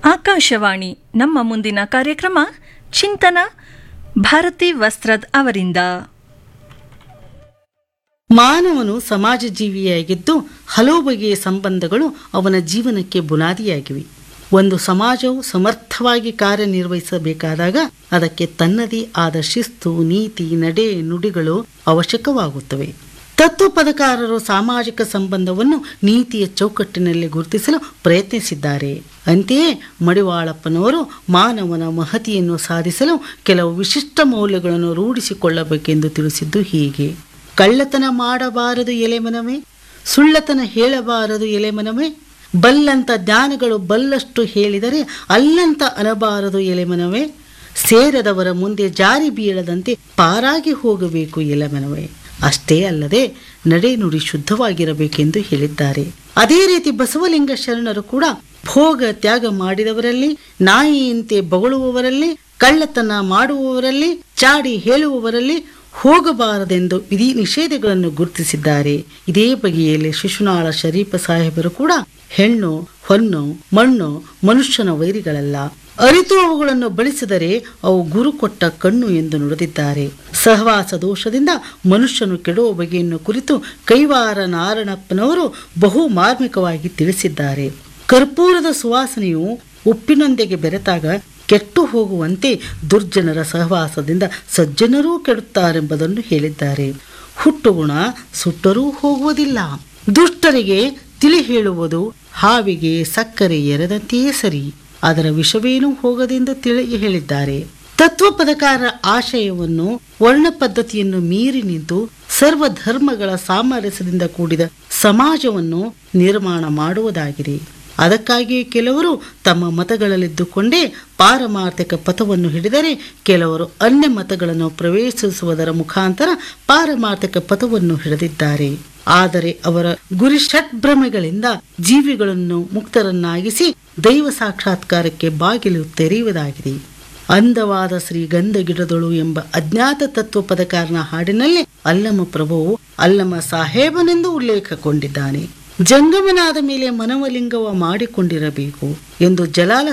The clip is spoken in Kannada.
ಆಕಾಶವಾಣಿ ನಮ್ಮ ಮುಂದಿನ ಕಾರ್ಯಕ್ರಮ ಚಿಂತನ ಭಾರತಿ ವಸ್ತ್ರದ್ ಅವರಿಂದ ಮಾನವನು ಸಮಾಜ ಜೀವಿಯಾಗಿದ್ದು ಹಲವು ಬಗೆಯ ಸಂಬಂಧಗಳು ಅವನ ಜೀವನಕ್ಕೆ ಬುನಾದಿಯಾಗಿವೆ ಒಂದು ಸಮಾಜವು ಸಮರ್ಥವಾಗಿ ಕಾರ್ಯನಿರ್ವಹಿಸಬೇಕಾದಾಗ ಅದಕ್ಕೆ ತನ್ನದೇ ಆದ ಶಿಸ್ತು ನೀತಿ ನಡೆ ನುಡಿಗಳು ಅವಶ್ಯಕವಾಗುತ್ತವೆ ತತ್ವಪದಕಾರರು ಸಾಮಾಜಿಕ ಸಂಬಂಧವನ್ನು ನೀತಿಯ ಚೌಕಟ್ಟಿನಲ್ಲಿ ಗುರುತಿಸಲು ಪ್ರಯತ್ನಿಸಿದ್ದಾರೆ ಅಂತೆಯೇ ಮಡಿವಾಳಪ್ಪನವರು ಮಾನವನ ಮಹತಿಯನ್ನು ಸಾಧಿಸಲು ಕೆಲವು ವಿಶಿಷ್ಟ ಮೌಲ್ಯಗಳನ್ನು ರೂಢಿಸಿಕೊಳ್ಳಬೇಕೆಂದು ತಿಳಿಸಿದ್ದು ಹೀಗೆ ಕಳ್ಳತನ ಮಾಡಬಾರದು ಎಲೆಮನವೇ ಸುಳ್ಳತನ ಹೇಳಬಾರದು ಎಲೆಮನವೇ ಬಲ್ಲಂತ ಜ್ಞಾನಗಳು ಬಲ್ಲಷ್ಟು ಹೇಳಿದರೆ ಅಲ್ಲಂತ ಅನಬಾರದು ಎಲೆಮನವೇ ಸೇರದವರ ಮುಂದೆ ಜಾರಿ ಬೀಳದಂತೆ ಪಾರಾಗಿ ಹೋಗಬೇಕು ಎಲೆಮನವೇ ಅಷ್ಟೇ ಅಲ್ಲದೆ ನಡೆನುಡಿ ಶುದ್ಧವಾಗಿರಬೇಕೆಂದು ಹೇಳಿದ್ದಾರೆ ಅದೇ ರೀತಿ ಬಸವಲಿಂಗ ಶರಣರು ಕೂಡ ಭೋಗ ತ್ಯಾಗ ಮಾಡಿದವರಲ್ಲಿ ನಾಯಿಯಂತೆ ಬಗಳುವವರಲ್ಲಿ ಕಳ್ಳತನ ಮಾಡುವವರಲ್ಲಿ ಚಾಡಿ ಹೇಳುವವರಲ್ಲಿ ಹೋಗಬಾರದೆಂದು ವಿಧಿ ನಿಷೇಧಗಳನ್ನು ಗುರುತಿಸಿದ್ದಾರೆ ಇದೇ ಬಗೆಯಲ್ಲಿ ಶಿಶುನಾಳ ಶರೀಫ ಸಾಹೇಬರು ಕೂಡ ಹೆಣ್ಣು ಹೊನ್ನು ಮಣ್ಣು ಮನುಷ್ಯನ ವೈರಿಗಳಲ್ಲ ಅರಿತು ಅವುಗಳನ್ನು ಬಳಸಿದರೆ ಅವು ಗುರು ಕೊಟ್ಟ ಕಣ್ಣು ಎಂದು ನುಡಿದಿದ್ದಾರೆ ಸಹವಾಸ ದೋಷದಿಂದ ಮನುಷ್ಯನು ಕೆಡುವ ಬಗೆಯನ್ನು ಕುರಿತು ಕೈವಾರ ನಾರಣಪ್ಪನವರು ಬಹು ಮಾರ್ಮಿಕವಾಗಿ ತಿಳಿಸಿದ್ದಾರೆ ಕರ್ಪೂರದ ಸುವಾಸನೆಯು ಉಪ್ಪಿನೊಂದಿಗೆ ಬೆರೆತಾಗ ಕೆಟ್ಟು ಹೋಗುವಂತೆ ದುರ್ಜನರ ಸಹವಾಸದಿಂದ ಸಜ್ಜನರೂ ಕೆಡುತ್ತಾರೆಂಬುದನ್ನು ಹೇಳಿದ್ದಾರೆ ಹುಟ್ಟುಗುಣ ಸುಟ್ಟರೂ ಹೋಗುವುದಿಲ್ಲ ದುಷ್ಟರಿಗೆ ತಿಳಿ ಹೇಳುವುದು ಹಾವಿಗೆ ಸಕ್ಕರೆ ಎರೆದಂತೆಯೇ ಸರಿ ಅದರ ವಿಷವೇನೂ ಹೋಗದೆಂದು ತಿಳಿ ಹೇಳಿದ್ದಾರೆ ತತ್ವಪದಕಾರ ಆಶಯವನ್ನು ವರ್ಣ ಪದ್ಧತಿಯನ್ನು ಮೀರಿ ನಿಂತು ಸರ್ವ ಧರ್ಮಗಳ ಸಾಮರಸ್ಯದಿಂದ ಕೂಡಿದ ಸಮಾಜವನ್ನು ನಿರ್ಮಾಣ ಮಾಡುವುದಾಗಿದೆ ಅದಕ್ಕಾಗಿಯೇ ಕೆಲವರು ತಮ್ಮ ಮತಗಳಲ್ಲಿದ್ದುಕೊಂಡೇ ಪಾರಮಾರ್ಥಿಕ ಪಥವನ್ನು ಹಿಡಿದರೆ ಕೆಲವರು ಅನ್ಯ ಮತಗಳನ್ನು ಪ್ರವೇಶಿಸುವುದರ ಮುಖಾಂತರ ಪಾರಮಾರ್ಥಿಕ ಪಥವನ್ನು ಹಿಡಿದಿದ್ದಾರೆ ಆದರೆ ಅವರ ಗುರಿ ಷಟ್ಭ್ರಮೆಗಳಿಂದ ಜೀವಿಗಳನ್ನು ಮುಕ್ತರನ್ನಾಗಿಸಿ ದೈವ ಸಾಕ್ಷಾತ್ಕಾರಕ್ಕೆ ಬಾಗಿಲು ತೆರೆಯುವುದಾಗಿದೆ ಅಂದವಾದ ಶ್ರೀ ಗಂಧ ಗಿಡದಳು ಎಂಬ ಅಜ್ಞಾತ ತತ್ವ ಪದಕಾರನ ಹಾಡಿನಲ್ಲಿ ಅಲ್ಲಮ ಪ್ರಭುವು ಅಲ್ಲಮ ಸಾಹೇಬನೆಂದು ಉಲ್ಲೇಖಗೊಂಡಿದ್ದಾನೆ ಜಂಗಮನಾದ ಮೇಲೆ ಮನವಲಿಂಗವ ಮಾಡಿಕೊಂಡಿರಬೇಕು ಎಂದು ಜಲಾಲ